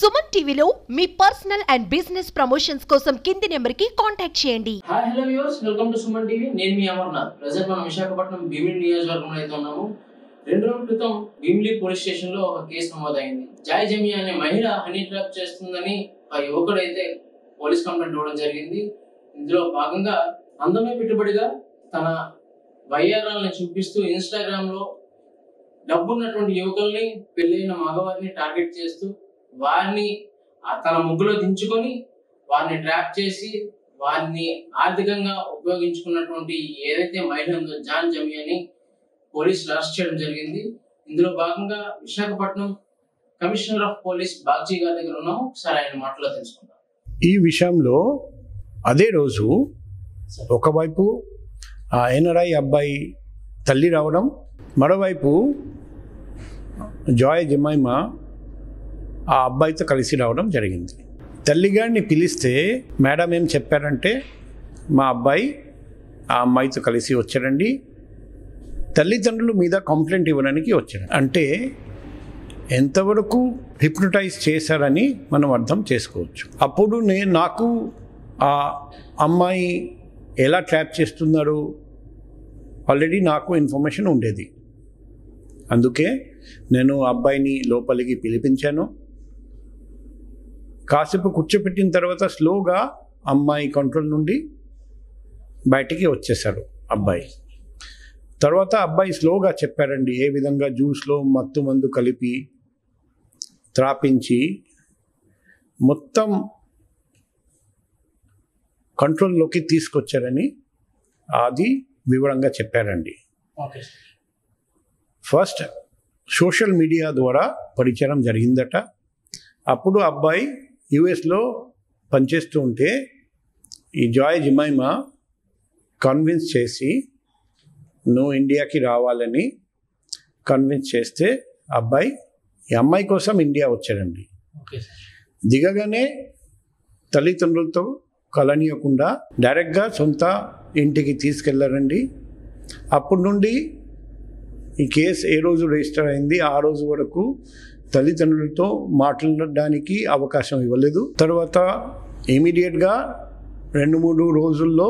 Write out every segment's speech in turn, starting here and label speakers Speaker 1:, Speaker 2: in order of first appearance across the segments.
Speaker 1: సుమన్ టీవీలో మీ personal and business promotions కోసం కింది నెంబర్కి కాంటాక్ట్ చేయండి
Speaker 2: hi hello viewers welcome to Suman TV నేను మీ అమర్నాథ్ ప్రజెంట్ మనం విశాఖపట్నం భీమిలి నియోజకవర్గంలో అయితే ఉన్నాము రెండు రోజుల క్రితం భీమిలి పోలీస్ స్టేషన్ లో ఒక కేసు నమోదైంది జాయ్ జమి అనే మహిళ హనీ ట్రాప్ చేస్తుందని ఆ యువకుడు అయితే పోలీస్ కంప్లైంట్ ఇవ్వడం జరిగింది ఇందులో భాగంగా అందమే పెట్టుబడిగా తన వయ్యారాలను చూపిస్తూ ఇన్స్టాగ్రామ్ లో డబ్బున్నటువంటి యువకుల్ని పెళ్ళైన మగవారిని టార్గెట్ చేస్తూ వారిని ఆ తన ముగ్గులో దించుకొని వారిని ట్రాప్ చేసి వారిని ఆర్థికంగా ఉపయోగించుకున్నటువంటి ఏదైతే మహిళ ఉందో జాన్ జమి అని పోలీసులు అరెస్ట్ చేయడం జరిగింది ఇందులో భాగంగా Visakhapatnam commissioner of police Bagchi garu దగ్గర ఉన్నాము ఒకసారి ఆయన మాటలో తెలుసుకుందాం
Speaker 3: ఈ విషయంలో అదే రోజు ఒకవైపు ఆ ఎన్ఆర్ఐ అబ్బాయి తల్లి రావడం మరోవైపు జాయ్ జమైమా ఆ అబ్బాయితో కలిసి రావడం జరిగింది తల్లిగారిని పిలిస్తే మేడం ఏం చెప్పారంటే మా అబ్బాయి ఆ అమ్మాయితో కలిసి వచ్చారండి తల్లిదండ్రుల మీద కంప్లైంట్ ఇవ్వడానికి వచ్చారు అంటే ఎంతవరకు హిప్నటైజ్ చేశారని మనం అర్థం చేసుకోవచ్చు అప్పుడు నేను నాకు ఆ అమ్మాయి ఎలా ట్రాప్ చేస్తున్నారు ఆల్రెడీ నాకు ఇన్ఫర్మేషన్ ఉండేది అందుకే నేను అబ్బాయిని లోపలికి పిలిపించాను కాసేపు కూర్చోపెట్టిన తర్వాత స్లోగా అమ్మాయి కంట్రోల్ నుండి బయటికి వచ్చేసాడు అబ్బాయి తర్వాత అబ్బాయి స్లోగా చెప్పారండి ఏ విధంగా జ్యూస్లో మత్తు మందు కలిపి త్రాపించి మొత్తం కంట్రోల్లోకి తీసుకొచ్చారని అది వివరంగా చెప్పారండి
Speaker 2: ఓకే
Speaker 3: ఫస్ట్ సోషల్ మీడియా ద్వారా పరిచయం జరిగిందట అప్పుడు అబ్బాయి యుఎస్లో పనిచేస్తూ ఉంటే ఈ జాయ్ జిమైమా కన్విన్స్ చేసి నువ్వు ఇండియాకి రావాలని కన్విన్స్ చేస్తే అబ్బాయి ఈ అమ్మాయి కోసం ఇండియా వచ్చాడండి
Speaker 2: ఓకే
Speaker 3: దిగగానే తల్లిదండ్రులతో కలనీయకుండా డైరెక్ట్గా సొంత ఇంటికి తీసుకెళ్లారండి అప్పటి నుండి ఈ కేసు ఏ రోజు రిజిస్టర్ అయింది ఆ రోజు వరకు తల్లిదండ్రులతో మాట్లాడడానికి అవకాశం ఇవ్వలేదు తర్వాత ఇమీడియట్గా రెండు మూడు రోజుల్లో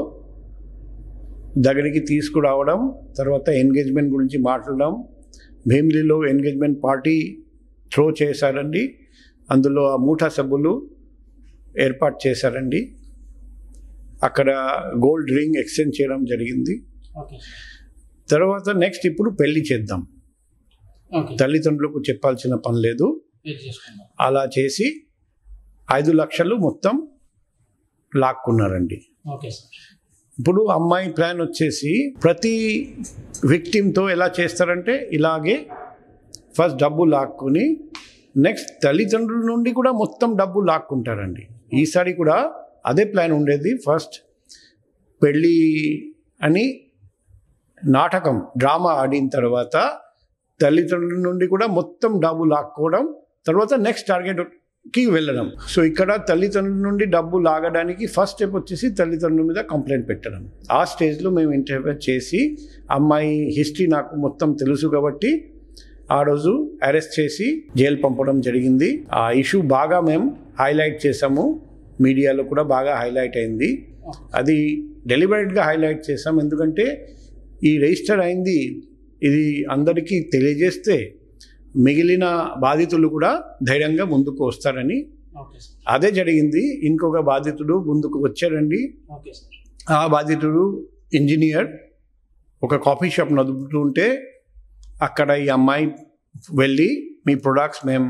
Speaker 3: దగ్గరికి తీసుకురావడం తర్వాత ఎంగేజ్మెంట్ గురించి మాట్లాడడం భీమిలిలో ఎంగేజ్మెంట్ పార్టీ త్రో చేశారండి అందులో ఆ మూఠా సభ్యులు ఏర్పాటు చేశారండి అక్కడ గోల్డ్ రింగ్ ఎక్స్చేంజ్ చేయడం జరిగింది
Speaker 2: ఓకే
Speaker 3: తర్వాత నెక్స్ట్ ఇప్పుడు పెళ్లి చేద్దాం
Speaker 2: ఓకే
Speaker 3: తల్లిదండ్రులకు చెప్పాల్సిన పని లేదు
Speaker 2: వెయిట్ చేసుకుందాం
Speaker 3: అలా చేసి ఐదు లక్షలు మొత్తం లాక్కున్నారండి
Speaker 2: ఓకే సార్
Speaker 3: ఇప్పుడు అమ్మాయి ప్లాన్ వచ్చేసి ప్రతి విక్టిమ్తో ఎలా చేస్తారంటే ఇలాగే ఫస్ట్ డబ్బు లాక్కుని నెక్స్ట్ తల్లిదండ్రుల నుండి కూడా మొత్తం డబ్బు లాక్కుంటారండి ఈసారి కూడా అదే ప్లాన్ ఉండేది ఫస్ట్ పెళ్ళి అని నాటకం డ్రామా ఆడిన తర్వాత తల్లిదండ్రుల నుండి కూడా మొత్తం డబ్బు లాక్కోవడం తర్వాత నెక్స్ట్ టార్గెట్కి వెళ్ళడం సో ఇక్కడ తల్లిదండ్రుల నుండి డబ్బు లాగడానికి ఫస్ట్ స్టెప్ వచ్చేసి తల్లిదండ్రుల మీద కంప్లైంట్ పెట్టడం ఆ స్టేజ్లో మేము ఇంటర్వ్యూ చేసి అమ్మాయి హిస్టరీ నాకు మొత్తం తెలుసు కాబట్టి ఆ రోజు అరెస్ట్ చేసి జైలు పంపడం జరిగింది ఆ ఇష్యూ బాగా మేము హైలైట్ చేసాము మీడియాలో కూడా బాగా హైలైట్ అయింది అది డెలిబరేట్గా హైలైట్ చేసాం ఎందుకంటే ఈ రిజిస్టర్ అయింది ఇది అందరికీ తెలియజేస్తే మిగిలిన బాధితులు కూడా ధైర్యంగా ముందుకు వస్తారని
Speaker 2: ఓకే సార్
Speaker 3: అదే జరిగింది ఇంకొక బాధితుడు ముందుకు వచ్చారండి
Speaker 2: ఓకే సార్
Speaker 3: ఆ బాధితుడు ఇంజనీర్ ఒక కాఫీ షాప్ నడుపుతూ ఉంటే అక్కడ ఈ అమ్మాయి వెళ్ళి మీ ప్రొడక్ట్స్ మేము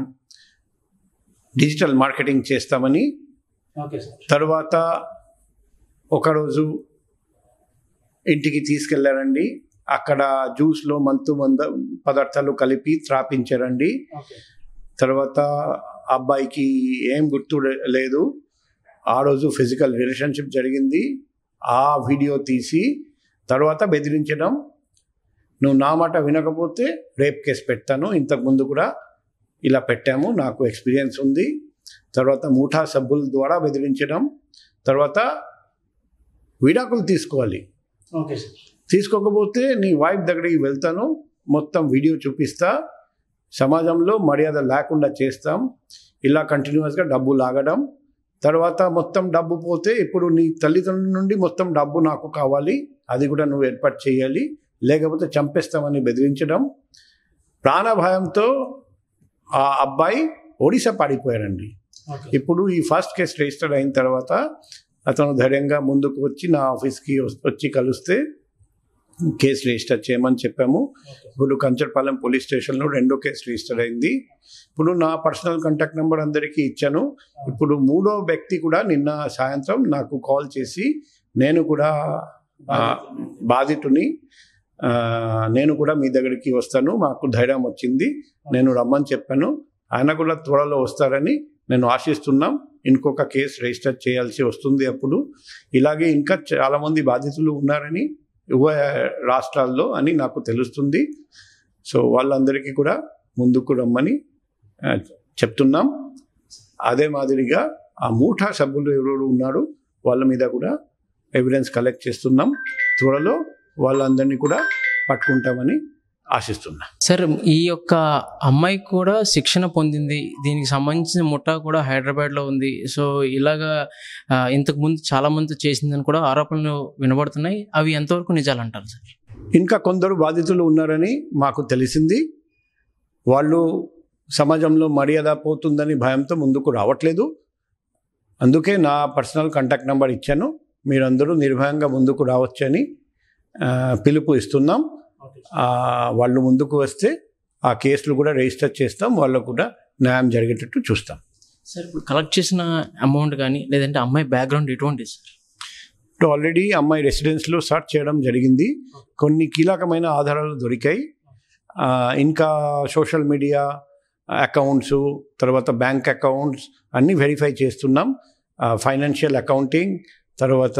Speaker 3: డిజిటల్ మార్కెటింగ్ చేస్తామని
Speaker 2: ఓకే సార్
Speaker 3: తర్వాత ఒకరోజు ఇంటికి తీసుకెళ్లారండి అక్కడ జ్యూస్లో మంతు మంద పదార్థాలు కలిపి త్రాపించారండి
Speaker 2: ఓకే
Speaker 3: తర్వాత అబ్బాయికి ఏం గుర్తు లేదు ఆ రోజు ఫిజికల్ రిలేషన్షిప్ జరిగింది ఆ వీడియో తీసి తర్వాత బెదిరించడం నువ్వు నా మాట వినకపోతే రేప్ కేసు పెడతాను ఇంతకుముందు కూడా ఇలా పెట్టాము నాకు ఎక్స్పీరియన్స్ ఉంది తర్వాత మూఠా సభ్యుల ద్వారా బెదిరించడం తర్వాత విడాకులు తీసుకోవాలి
Speaker 2: ఓకే సార్
Speaker 3: తీసుకోకపోతే నీ వైఫ్ దగ్గరికి వెళ్తాను మొత్తం వీడియో చూపిస్తా సమాజంలో మర్యాద లేకుండా చేస్తాం ఇలా కంటిన్యూస్గా డబ్బు లాగడం తర్వాత మొత్తం డబ్బు పోతే ఇప్పుడు నీ తల్లిదండ్రుల నుండి మొత్తం డబ్బు నాకు కావాలి అది కూడా నువ్వు ఏర్పాటు చేయాలి లేకపోతే చంపేస్తామని బెదిరించడం ప్రాణభయంతో ఆ అబ్బాయి ఒడిశా పాడిపోయాడండి ఇప్పుడు ఈ ఫస్ట్ కేసు రిజిస్టర్ అయిన తర్వాత అతను ధైర్యంగా ముందుకు వచ్చి నా ఆఫీస్కి వచ్చి కలిస్తే కేసు రిజిస్టర్ చేయమని చెప్పాము ఇప్పుడు కంచర్పాలెం పోలీస్ స్టేషన్లో రెండో కేసు రిజిస్టర్ అయింది ఇప్పుడు నా పర్సనల్ కాంటాక్ట్ నెంబర్ అందరికీ ఇచ్చాను ఇప్పుడు మూడో వ్యక్తి కూడా నిన్న సాయంత్రం నాకు కాల్ చేసి నేను కూడా ఆ, బాధితుని ఆ, నేను కూడా మీ దగ్గరికి వస్తాను మాకు ధైర్యం వచ్చింది నేను రమ్మని చెప్పాను ఆయన కూడా త్వరలో వస్తారని నేను ఆశిస్తున్నాం ఇంకొక కేసు రిజిస్టర్ చేయాల్సి వస్తుంది అప్పుడు ఇలాగే ఇంకా చాలామంది బాధితులు ఉన్నారని ఉభయ రాష్ట్రాల్లో అని నాకు తెలుస్తుంది సో వాళ్ళందరికీ కూడా ముందుకు రమ్మని ఆ, చెప్తున్నాం అదే మాదిరిగా ఆ మూఠా సభ్యులు ఎవరెవరు ఉన్నారో వాళ్ళ మీద కూడా ఎవిడెన్స్ కలెక్ట్ చేస్తున్నాం త్వరలో వాళ్ళందరినీ కూడా పట్టుకుంటామని ఆశిస్తున్నాం
Speaker 2: సార్ ఈ యొక్క అమ్మాయి కూడా శిక్షణ పొందింది దీనికి సంబంధించిన ముఠా కూడా హైదరాబాద్లో ఉంది సో ఇలాగా ఆ, ఇంతకు ముందు చాలా మంది చేసిందని కూడా ఆరోపణలు వినబడుతున్నాయి అవి ఎంతవరకు నిజాలు అంటారు సార్
Speaker 3: ఇంకా కొందరు బాధితులు ఉన్నారని మాకు తెలిసింది వాళ్ళు సమాజంలో మర్యాద పోతుందని భయంతో ముందుకు రావట్లేదు అందుకే నా పర్సనల్ కాంటాక్ట్ నెంబర్ ఇచ్చాను మీరందరూ నిర్భయంగా ముందుకు రావచ్చని ఆ, పిలుపు ఇస్తున్నాం ఆ, వాళ్ళు ముందుకు వస్తే ఆ కేసులు కూడా రిజిస్టర్ చేస్తాం వాళ్ళకు కూడా న్యాయం జరిగేటట్టు చూస్తాం
Speaker 2: సార్ ఇప్పుడు కలెక్ట్ చేసిన అమౌంట్ కానీ లేదంటే అమ్మాయి బ్యాక్గ్రౌండ్ ఎటువంటి సార్
Speaker 3: ఇప్పుడు ఆల్రెడీ అమ్మాయి రెసిడెన్స్లో సర్చ్ చేయడం జరిగింది కొన్ని కీలకమైన ఆధారాలు దొరికాయి ఆ, ఇంకా సోషల్ మీడియా అకౌంట్స్ తర్వాత బ్యాంక్ అకౌంట్స్ అన్నీ వెరిఫై చేస్తున్నాం ఫైనాన్షియల్ అకౌంటింగ్ తర్వాత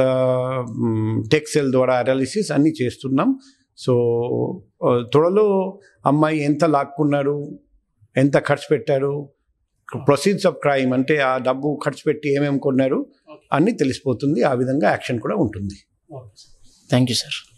Speaker 3: టెక్సెల్ ద్వారా అనాలిసిస్ అన్నీ చేస్తున్నాం సో ఆ, త్వరలో అమ్మాయి ఎంత లాక్కున్నారు ఎంత ఖర్చు పెట్టారు ప్రొసీడ్స్ ఆఫ్ క్రైమ్ అంటే ఆ డబ్బు ఖర్చు పెట్టి ఏమేమి కొన్నారు అన్నీ తెలిసిపోతుంది ఆ విధంగా యాక్షన్ కూడా ఉంటుంది
Speaker 2: థ్యాంక్ యూ సార్